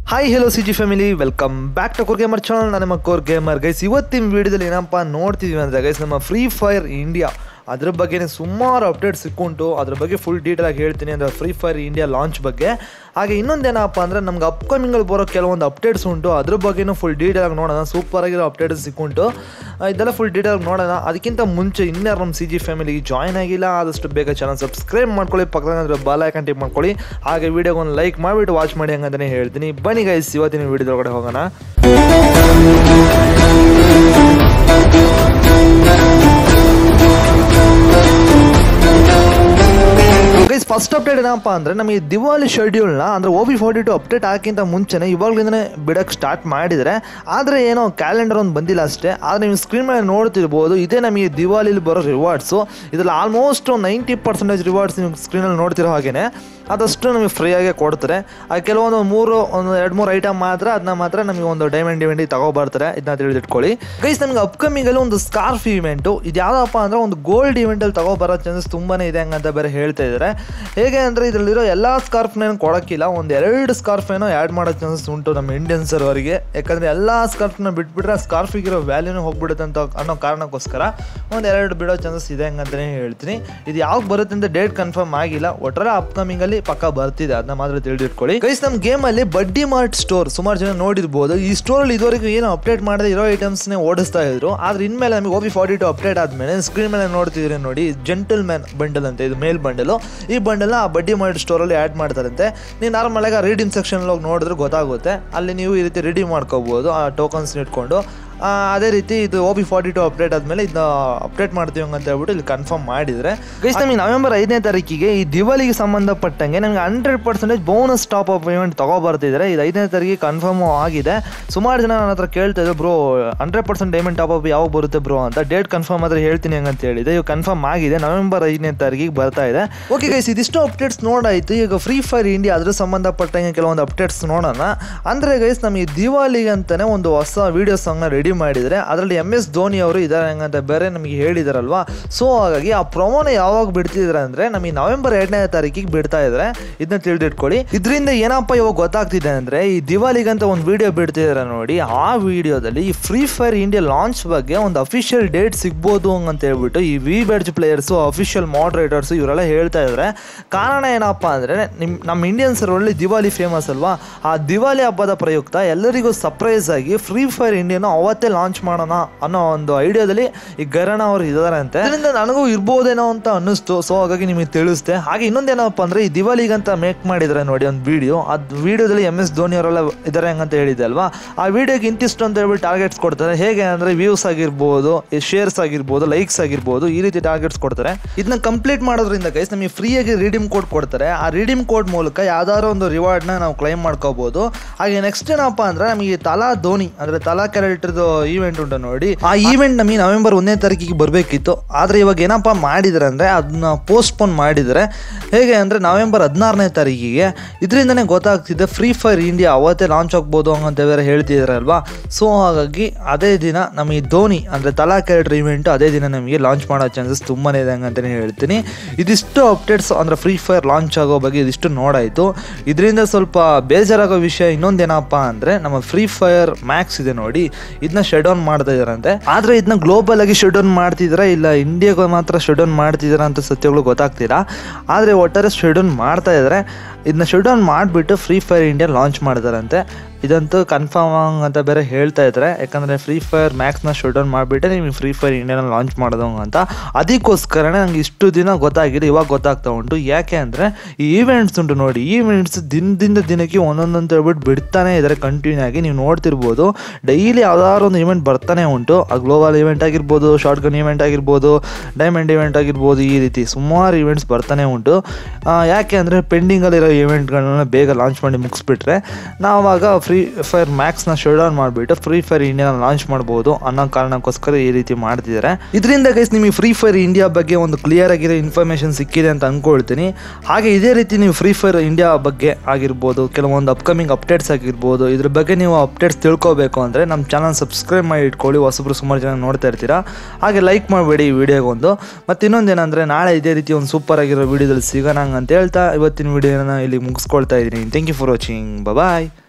hi hello C G family welcome back to core gamer channel ನಾನು ನಿಮ್ಮ core gamer guys ಇವತ್ತಿನ ವಿಡಿಯೋದಲ್ಲಿ ಏನಪ್ಪ ನೋಡ್ತಿದ್ವಿ ಅಂದರೆ ಗೈಸ್ ನಮ್ಮ ಫ್ರೀ ಫೈರ್ ಇಂಡಿಯಾ ಅದ್ರ ಬಗ್ಗೆನೇ ಸುಮಾರು ಅಪ್ಡೇಟ್ ಸಿಕ್ಕುಂಟು ಅದ್ರ ಬಗ್ಗೆ ಫುಲ್ ಡೀಟೇಲ್ ಆಗಿ ಹೇಳ್ತೀನಿ ಅಂದರೆ ಫ್ರೀ ಫೈರ್ ಇಂಡಿಯಾ ಲಾಂಚ್ ಬಗ್ಗೆ ಹಾಗೆ ಇನ್ನೊಂದೇನಪ್ಪ ಅಂದರೆ ನಮ್ಗೆ ಅಪ್ಕಮಿಂಗಲ್ಲಿ ಬರೋ ಕೆಲವೊಂದು ಅಪ್ಡೇಟ್ಸ್ ಉಂಟು ಅದ್ರ ಬಗ್ಗೆನೂ ಫುಲ್ ಡೀಟೇಲ್ ಆಗಿ ನೋಡೋಣ ಸೂಪರ್ ಆಗಿರೋ ಅಪ್ಡೇಟ್ಸ್ ಸಿಕ್ಕುಂಟು ಆ, ಇದೆಲ್ಲ ಫುಲ್ ಡೀಟೇಲ್ ಆಗಿ ನೋಡೋಣ ಅದಕ್ಕಿಂತ ಮುಂಚೆ ಇನ್ಯಾರು ನಮ್ಮ ಸಿ ಜಿ ಫ್ಯಾಮಿಲಿಗೆ ಜಾಯ್ನ್ ಆಗಿಲ್ಲ ಆದಷ್ಟು ಬೇಗ ಚಾನಲ್ ಸಬ್ಸ್ಕ್ರೈಬ್ ಮಾಡ್ಕೊಳ್ಳಿ ಪಕ್ಕದಾಗ ಬಾಲ್ ಐಕನ್ ಟಿಪ್ ಮಾಡ್ಕೊಳ್ಳಿ ಹಾಗೆ ವಿಡಿಯೋಗೆ ಒಂದು ಲೈಕ್ ಮಾಡಿಬಿಟ್ಟು ವಾಚ್ ಮಾಡಿ ಹಂಗಂತಾನೆ ಹೇಳ್ತೀನಿ ಬನ್ನಿ ಗೈಸ್ ಇವತ್ತಿನ ವಿಡಿಯೋದೊಳಗಡೆ ಹೋಗೋಣ ಗೈಸ್ ಫಸ್ಟ್ ಅಪ್ಡೇಟ್ ಏನಪ್ಪ ಅಂದರೆ ನಮಗೆ ದಿವಾಲಿ ಶೆಡ್ಯೂಲ್ನ ಅಂದರೆ O B forty two update ಹಾಕಿಂತ ಮುಂಚೆನೇ ಇವಾಗಲಿಂದನೇ ಬಿಡೋಕ್ಕೆ ಸ್ಟಾರ್ಟ್ ಮಾಡಿದರೆ ಆದರೆ ಏನೋ ಕ್ಯಾಲೆಂಡರ್ ಒಂದು ಬಂದಿಲ್ಲ ಅಷ್ಟೇ ಆದರೆ ನೀವು ಸ್ಕ್ರೀನ್ ಮೇಲೆ ನೋಡ್ತಿರ್ಬೋದು ಇದೇ ನಮಗೆ ದಿವಾಲಿಲಿ ಬರೋ ರಿವಾರ್ಡ್ಸು ಇದರಲ್ಲಿ ಆಲ್ಮೋಸ್ಟ್ ನೈಂಟಿ ಪರ್ಸೆಂಟೇಜ್ ರಿವಾರ್ಡ್ಸ್ ನೀವು ಸ್ಕ್ರೀನಲ್ಲಿ ನೋಡ್ತಿರೋ ಹಾಗೇನೆ ಅದಷ್ಟು ನಮಗೆ ಫ್ರೀಯಾಗೆ ಕೊಡ್ತಾರೆ ಆ ಕೆಲವೊಂದು ಮೂರು ಒಂದು ಎರಡು ಮೂರು ಐಟಮ್ ಮಾತ್ರ ಅದನ್ನ ಮಾತ್ರ ನಮಗೆ ಒಂದು ಡೈಮಂಡ್ ಇವೆಂಟಿಗೆ ತಗೊಬರ್ತಾರೆ ಇದನ್ನ ತಿಳಿದಿಟ್ಕೊಳ್ಳಿ ಗೈಸ್ ನಮಗೆ ಅಪ್ಕಮಿಂಗಲ್ಲಿ ಒಂದು ಸ್ಕಾರ್ಫ್ ಇವೆಂಟು ಇದು ಯಾವುದಪ್ಪ ಅಂದರೆ ಒಂದು ಗೋಲ್ಡ್ ಇವೆಂಟಲ್ಲಿ ತಗೊಬರೋ ಚಾನ್ಸಸ್ ತುಂಬಾ ಇದೆ ಹಂಗಂತ ಬೇರೆ ಹೇಳ್ತಾ ಇದ್ದಾರೆ ಹೇಗೆ ಅಂದರೆ ಇದರಲ್ಲಿರೋ ಎಲ್ಲ ಸ್ಕಾರ್ಫ್ನೇನು ಕೊಡೋಕ್ಕಿಲ್ಲ ಒಂದು ಎರಡು ಸ್ಕಾರ್ಫ್ ಏನೋ ಆ್ಯಡ್ ಮಾಡೋ ಚಾನ್ಸಸ್ ಉಂಟು ನಮ್ಮ ಇಂಡಿಯನ್ ಸರ್ವರಿಗೆ ಯಾಕಂದರೆ ಎಲ್ಲ ಸ್ಕಾರ್ಫ್ನ ಬಿಟ್ಬಿಟ್ರೆ ಆ ಸ್ಕಾರ್ಫಿಗಿರೋ ವ್ಯಾಲ್ಯೂನು ಹೋಗ್ಬಿಡುತ್ತೆ ಅಂತ ಅನ್ನೋ ಕಾರಣಕ್ಕೋಸ್ಕರ ಒಂದು ಎರಡು ಬಿಡೋ ಚಾನ್ಸಸ್ ಇದೆ ಹಂಗಂತಲೇ ಹೇಳ್ತೀನಿ ಇದು ಯಾವಾಗ ಬರುತ್ತೆ ಅಂತ ಡೇಟ್ ಕನ್ಫರ್ಮ್ ಆಗಿಲ್ಲ ಒಟ್ಟರೆ ಅಪ್ಕಮಿಂಗಲ್ಲಿ ಪಕ್ಕ ಬರ್ತಿದೆ ಅದನ್ನ ಮಾತ್ರ ತಿಳಿದಿಟ್ಕೊಳ್ಳಿ ಗೈಸ್ ನಮ್ಮ ಗೇಮಲ್ಲಿ ಬಡ್ಡಿ ಮಾರ್ಟ್ ಸ್ಟೋರ್ ಸುಮಾರು ಜನ ನೋಡಿರ್ಬೋದು ಈ ಸ್ಟೋರಲ್ಲಿ ಇದುವರೆಗೂ ಏನು ಅಪ್ಡೇಟ್ ಮಾಡದೆ ಇರೋ ಐಟಮ್ಸ್ನೇ ಓಡಿಸ್ತಾ ಇದ್ರು ಆದ್ರೆ ಇನ್ಮೇಲೆ ನಮಗೆ O B forty two update ಆದಮೇಲೆ ಸ್ಕ್ರೀನ್ ಮೇಲೆ ನೋಡ್ತಿದ್ರೆ ನೋಡಿ ಜೆಂಟಲ್ ಮ್ಯಾನ್ ಬಂಡಲ್ ಅಂತ ಇದು ಮೇಲ್ ಬಂಡಲು ಈ ಬಂಡಲ್ನ ಆ ಬಡ್ಡಿ ಮಾರ್ಟ್ ಸ್ಟೋರಲ್ಲಿ ಆ್ಯಡ್ ಮಾಡ್ತಾರಂತೆ ನೀವು ನಾರ್ಮಲ್ ಆಗಿ ರೀಡಿಂಗ್ ಸೆಕ್ಷನ್ ಹೋಗಿ ನೋಡಿದ್ರೆ ಗೊತ್ತಾಗುತ್ತೆ ಅಲ್ಲಿ ನೀವು ಈ ರೀತಿ ರೆಡಿ ಮಾಡ್ಕೋಬಹುದು ಆ ಟೋಕನ್ಸ್ ಇಟ್ಕೊಂಡು ಆ, ಅದೇ ರೀತಿ ಇದು O B forty two update ಆದಮೇಲೆ ಇದನ್ನ ಅಪ್ಡೇಟ್ ಮಾಡ್ತೀವಿ ಅಂತ ಹೇಳ್ಬಿಟ್ಟು ಇಲ್ಲಿ ಕನ್ಫರ್ಮ್ ಮಾಡಿದರೆ ಗೈಸ್ ನಮಗೆ ನವೆಂಬರ್ ಐದನೇ ತಾರೀಕಿಗೆ ಈ ದಿವಾಲಿಗೆ ಸಂಬಂಧಪಟ್ಟಂಗೆ ನಮಗೆ hundred percentage bonus top up event ತಗೊಬರ್ತಿದ್ದಾರೆ ಇದು ಐದನೇ ತಾರೀಕಿಗೆ ಕನ್ಫರ್ಮ್ ಆಗಿದೆ ಸುಮಾರು ಜನ ನನ್ನ ಹತ್ರ ಕೇಳ್ತಾ ಇದ್ರು bro hundred percent diamond top up ಯಾವಾಗ ಬರುತ್ತೆ ಬ್ರೋ ಅಂತ ಡೇಟ್ ಕನ್ಫರ್ಮ್ ಆದ್ರೆ ಹೇಳ್ತೀನಿ ಹಂಗಂತ ಹೇಳಿದೆ ಇವಾಗ ಕನ್ಫರ್ಮ್ ಆಗಿದೆ ನವೆಂಬರ್ ಐದನೇ ತಾರೀಕಿಗೆ ಬರ್ತಾ ಇದೆ ಓಕೆ ಗೈಸ್ ಇದಿಷ್ಟು ಅಪ್ಡೇಟ್ಸ್ ನೋಡಾಯ್ತು ಈಗ ಫ್ರೀ ಫೈರ್ ಇಂಡಿಯಾ ಅದ್ರ ಸಂಬಂಧಪಟ್ಟಂಗೆ ಕೆಲವೊಂದು ಅಪ್ಡೇಟ್ಸ್ ನೋಡೋಣ ಅಂದರೆ ಗೈಸ್ ನಮಗೆ ದಿವಾಲಿಗೆ ಅಂತಾನೆ ಒಂದು ಹೊಸ ವಿಡಿಯೋ ಸಾಂಗ್ನ ರೆಡಿ ಮಾಡಿದರೆ ಅದರಲ್ಲಿ ಎಮ್ ಎಸ್ ಧೋನಿ ಅವರು ಇದ್ದಾರೆ ಹಂಗಂತ ಬೇರೆ ನಮಗೆ ಹೇಳಿದಾರಲ್ವಾ ಸೊ ಹಾಗಾಗಿ ಆ ಪ್ರೊಮೋನ ಯಾವಾಗ ಬಿಡ್ತಿದ್ದಾರೆ ಅಂದರೆ ನಮಗೆ ನವೆಂಬರ್ ಎರಡನೇ ತಾರೀಕಿಗೆ ಬಿಡ್ತಾ ಇದ್ದಾರೆ ಇದನ್ನ ತಿಳಿದಿಟ್ಕೊಳ್ಳಿ ಇದರಿಂದ ಏನಪ್ಪ ಇವಾಗ ಗೊತ್ತಾಗ್ತಿದೆ ಅಂದರೆ ಈ ದಿವಾಲಿಗಂತ ಒಂದು ವಿಡಿಯೋ ಬಿಡ್ತಿದ್ದಾರೆ ನೋಡಿ ಆ ವಿಡಿಯೋದಲ್ಲಿ ಈ ಫ್ರೀ ಫೈರ್ ಇಂಡಿಯಾ ಲಾಂಚ್ ಬಗ್ಗೆ ಒಂದು ಅಫಿಷಿಯಲ್ ಡೇಟ್ ಸಿಗ್ಬೋದು ಅಂತ ಹೇಳ್ಬಿಟ್ಟು ಈ ವಿ ಬೆಡ್ಜ್ ಪ್ಲೇಯರ್ಸು ಅಫಿಷಿಯಲ್ ಮಾಡ್ರೇಟರ್ಸು ಇವರೆಲ್ಲ ಹೇಳ್ತಾ ಇದ್ದಾರೆ ಕಾರಣ ಏನಪ್ಪ ಅಂದರೆ ನಿಮ್ ನಮ್ಮ ಇಂಡಿಯನ್ ಸರ್ವಲ್ಲಿ ದಿವಾಲಿ ಫೇಮಸ್ ಅಲ್ವಾ ಆ ದಿವಾಲಿ ಹಬ್ಬದ ಪ್ರಯುಕ್ತ ಎಲ್ಲರಿಗೂ ಸರ್ಪ್ರೈಸ್ ಆಗಿ ಫ್ರೀ ಫೈರ್ ಇಂಡಿಯಾನ ಅವತ್ತೇ ಲಾಂಚ್ ಮಾಡೋಣ ಅನ್ನೋ ಒಂದು ಐಡಿಯಾದಲ್ಲಿ ಈ ಗರಣ ಅವರು ಇದ್ದಾರೆ ಅಂತೆ ಇದರಿಂದ ನನಗೂ ಇರ್ಬೋದೇನೋ ಅಂತ ಅನ್ನಿಸ್ತು ಸೊ ಹಾಗಾಗಿ ನಿಮಗೆ ತಿಳಿಸ್ತೆ ಹಾಗೆ ಇನ್ನೊಂದೇನಪ್ಪ ಅಂದ್ರೆ ಈ ದಿವಾಲಿಗಂತ ಮೇಕ್ ಮಾಡಿದ್ರೆ ನೋಡಿ ಒಂದು ವಿಡಿಯೋ ಅದು ವಿಡಿಯೋದಲ್ಲಿ ಎಮ್ ಎಸ್ ಧೋನಿ ಅವರೆಲ್ಲ ಇದ್ದಾರೆ ಹಂಗಂತ ಹೇಳಿದೆ ಅಲ್ವಾ ಆ ವಿಡಿಯೋಗೆ ಇಂತಿಷ್ಟು ಅಂತ ಹೇಳ್ಬಿಟ್ಟು ಟಾರ್ಗೆಟ್ಸ್ ಕೊಡ್ತಾರೆ ಹೇಗೆ ಅಂದ್ರೆ ವ್ಯೂಸ್ ಆಗಿರ್ಬೋದು ಶೇರ್ಸ್ ಆಗಿರ್ಬೋದು ಲೈಕ್ಸ್ ಆಗಿರ್ಬೋದು ಈ ರೀತಿ ಟಾರ್ಗೆಟ್ಸ್ ಕೊಡ್ತಾರೆ ಇದನ್ನ ಕಂಪ್ಲೀಟ್ ಮಾಡೋದ್ರಿಂದ ಗೈಸ್ ನಮಗೆ ಫ್ರೀಯಾಗಿ ರೀಡಿಮ್ ಕೋಡ್ ಕೊಡ್ತಾರೆ ಆ ರೀಡಿಮ್ ಕೋಡ್ ಮೂಲಕ ಯಾವ್ದಾದ್ರು ಒಂದು ರಿವಾರ್ಡ್ನ ನಾವು ಕ್ಲೈಮ್ ಮಾಡ್ಕೋಬಹುದು ಹಾಗೆ ನೆಕ್ಸ್ಟ್ ಏನಪ್ಪ ಅಂದ್ರೆ ನಮಗೆ ತಲಾ ಧೋನಿ ಅಂದ್ರೆ ತಲಾ ಕ್ಯಾರೆಕ್ಟರ್ದು ಈವೆಂಟ್ ಉಂಟು ನೋಡಿ ಆ ಈವೆಂಟ್ ನಮಗೆ ನವೆಂಬರ್ ಒಂದನೇ ತಾರೀಕಿಗೆ ಬರಬೇಕಿತ್ತು ಆದರೆ ಇವಾಗ ಏನಪ್ಪ ಮಾಡಿದ್ದಾರೆ ಅಂದರೆ ಅದನ್ನ ಪೋಸ್ಟ್ಪೋನ್ ಮಾಡಿದ್ದಾರೆ ಹೇಗೆ ಅಂದರೆ ನವೆಂಬರ್ ಹದಿನಾರನೇ ತಾರೀಕಿಗೆ ಇದರಿಂದನೇ ಗೊತ್ತಾಗ್ತಿದೆ ಫ್ರೀ ಫೈರ್ ಇಂಡಿಯಾ ಅವತ್ತೇ ಲಾಂಚ್ ಆಗ್ಬೋದು ಅಂತ ಬೇರೆ ಹೇಳ್ತಿದ್ದಾರಲ್ವಾ ಸೊ ಹಾಗಾಗಿ ಅದೇ ದಿನ ನಮಗೆ ಧೋನಿ ಅಂದರೆ ತಲಾ ಕ್ಯಾರೆಕ್ಟರ್ ಇವೆಂಟು ಅದೇ ದಿನ ನಮಗೆ ಲಾಂಚ್ ಮಾಡೋ ಚಾನ್ಸಸ್ ತುಂಬಾ ಇದೆ ಅಂತಲೇ ಹೇಳ್ತೀನಿ ಇದಿಷ್ಟು ಅಪ್ಡೇಟ್ಸ್ ಅಂದರೆ ಫ್ರೀ ಫೈರ್ ಲಾಂಚ್ ಆಗೋ ಬಗ್ಗೆ ಇದಿಷ್ಟು ನೋಡಾಯಿತು ಇದರಿಂದ ಸ್ವಲ್ಪ ಬೇಜಾರಾಗೋ ವಿಷಯ ಇನ್ನೊಂದೇನಪ್ಪ ಅಂದರೆ ನಮ್ಮ ಫ್ರೀ ಫೈರ್ ಮ್ಯಾಕ್ಸ್ ಇದೆ ನೋಡಿ ಇದನ್ನ ಶಟ್ ಡೌನ್ ಮಾಡ್ತಾ ಇದಾರಂತೆ ಆದರೆ ಇದನ್ನ ಗ್ಲೋಬಲ್ ಆಗಿ ಶಟ್ ಡೌನ್ ಮಾಡ್ತಿದ್ದೀರಾ ಇಲ್ಲ ಇಂಡಿಯಾಗೆ ಮಾತ್ರ ಶಟ್ ಡೌನ್ ಮಾಡ್ತಿದ್ದೀರಾ ಅಂತ ಸತ್ಯಗಳು ಗೊತ್ತಾಗ್ತಿಲ್ಲ ಆದರೆ ಒಟ್ಟಾರೆ ಶಟ್ ಡೌನ್ ಮಾಡ್ತಾ ಇದ್ದಾರೆ ಇದನ್ನ ಶಟ್ ಡೌನ್ ಮಾಡಿಬಿಟ್ಟು ಫ್ರೀ ಫೈರ್ ಇಂಡಿಯಾ ಲಾಂಚ್ ಮಾಡಿದಾರಂತೆ ಇದಂತೂ ಕನ್ಫರ್ಮ್ ಅಂತ ಬೇರೆ ಹೇಳ್ತಾ ಇದ್ದಾರೆ ಯಾಕಂದರೆ ಫ್ರೀ ಫೈರ್ ಮ್ಯಾಕ್ಸ್ನ ಶಟ್ ಡೌನ್ ಮಾಡಿಬಿಟ್ಟೆ ನಿಮಗೆ ಫ್ರೀ ಫೈರ್ ಇಂಡಿಯಾನ ಲಾಂಚ್ ಮಾಡೋದು ಅಂತ ಅದಕ್ಕೋಸ್ಕರನೇ ನಂಗೆ ಇಷ್ಟು ದಿನ ಗೊತ್ತಾಗಿದೆ ಇವಾಗ ಗೊತ್ತಾಗ್ತಾ ಉಂಟು ಯಾಕೆ ಅಂದರೆ ಈ ಈವೆಂಟ್ಸ್ ಉಂಟು ನೋಡಿ ಈವೆಂಟ್ಸ್ ದಿನದಿಂದ ದಿನಕ್ಕೆ ಒಂದೊಂದಂತ ಹೇಳ್ಬಿಟ್ಟು ಬಿಡ್ತಾನೆ ಇದ್ದಾರೆ ಕಂಟಿನ್ಯೂ ಆಗಿ ನೀವು ನೋಡ್ತಿರ್ಬೋದು ಡೈಲಿ ಯಾವ್ದಾದ್ರು ಒಂದು ಇವೆಂಟ್ ಬರ್ತಾನೆ ಉಂಟು ಆ ಗ್ಲೋಬಲ್ ಇವೆಂಟ್ ಆಗಿರ್ಬೋದು ಶಾರ್ಟ್ ಗನ್ ಇವೆಂಟ್ ಆಗಿರ್ಬೋದು ಡೈಮಂಡ್ ಇವೆಂಟ್ ಆಗಿರ್ಬೋದು ಈ ರೀತಿ ಸುಮಾರು ಇವೆಂಟ್ಸ್ ಬರ್ತಾನೆ ಉಂಟು ಆ, ಯಾಕೆ ಅಂದರೆ ಪೆಂಡಿಂಗಲ್ಲಿರೋ ಇವೆಂಟ್ಗಳನ್ನ ಬೇಗ ಲಾಂಚ್ ಮಾಡಿ ಮುಗಿಸ್ಬಿಟ್ರೆ ನಾವಾಗ ಫ್ರೀ ಫೈರ್ ಮ್ಯಾಕ್ಸ್ನ ಶಟ್ ಡೌನ್ ಮಾಡಿಬಿಟ್ಟು ಫ್ರೀ ಫೈರ್ ಇಂಡಿಯಾನ ಲಾಂಚ್ ಮಾಡ್ಬೋದು ಅನ್ನೋ ಕಾರಣಕ್ಕೋಸ್ಕರ ಈ ರೀತಿ ಮಾಡ್ತಿದ್ದಾರೆ ಇದರಿಂದ ಗೈಸ್ ನಿಮಗೆ ಫ್ರೀ ಫೈರ್ ಇಂಡಿಯಾ ಬಗ್ಗೆ ಒಂದು ಕ್ಲಿಯರ್ ಆಗಿರೋ ಇನ್ಫಾರ್ಮೇಷನ್ ಸಿಕ್ಕಿದೆ ಅಂತ ಅಂದ್ಕೊಳ್ತೀನಿ ಹಾಗೆ ಇದೇ ರೀತಿ ನೀವು ಫ್ರೀ ಫೈರ್ ಇಂಡಿಯಾ ಬಗ್ಗೆ ಆಗಿರ್ಬೋದು ಕೆಲವೊಂದು ಅಪ್ಕಮಿಂಗ್ ಅಪ್ಡೇಟ್ಸ್ ಆಗಿರ್ಬೋದು ಇದ್ರ ಬಗ್ಗೆ ನೀವು ಅಪ್ಡೇಟ್ಸ್ ತಿಳ್ಕೊಬೇಕು ಅಂದರೆ ನಮ್ಮ ಚಾನಲ್ ಸಬ್ಸ್ಕ್ರೈಬ್ ಮಾಡಿ ಇಟ್ಕೊಳ್ಳಿ ಹೊಸಬ್ರು ಸುಮಾರು ಜನ ನೋಡ್ತಾ ಇರ್ತೀರಾ ಹಾಗೆ ಲೈಕ್ ಮಾಡಬೇಡಿ ಈ ವಿಡಿಯೋಗೊಂದು ಮತ್ತು ಇನ್ನೊಂದೇನಂದರೆ ನಾಳೆ ಇದೇ ರೀತಿ ಒಂದು ಸೂಪರ್ ಆಗಿರೋ ವಿಡಿಯೋದಲ್ಲಿ ಸಿಗೋಣ ಅಂತ ಹೇಳ್ತಾ ಇವತ್ತಿನ ವಿಡಿಯೋನ ಇಲ್ಲಿ ಮುಗಿಸ್ಕೊಳ್ತಾ ಇದ್ದೀನಿ thank you for watching bye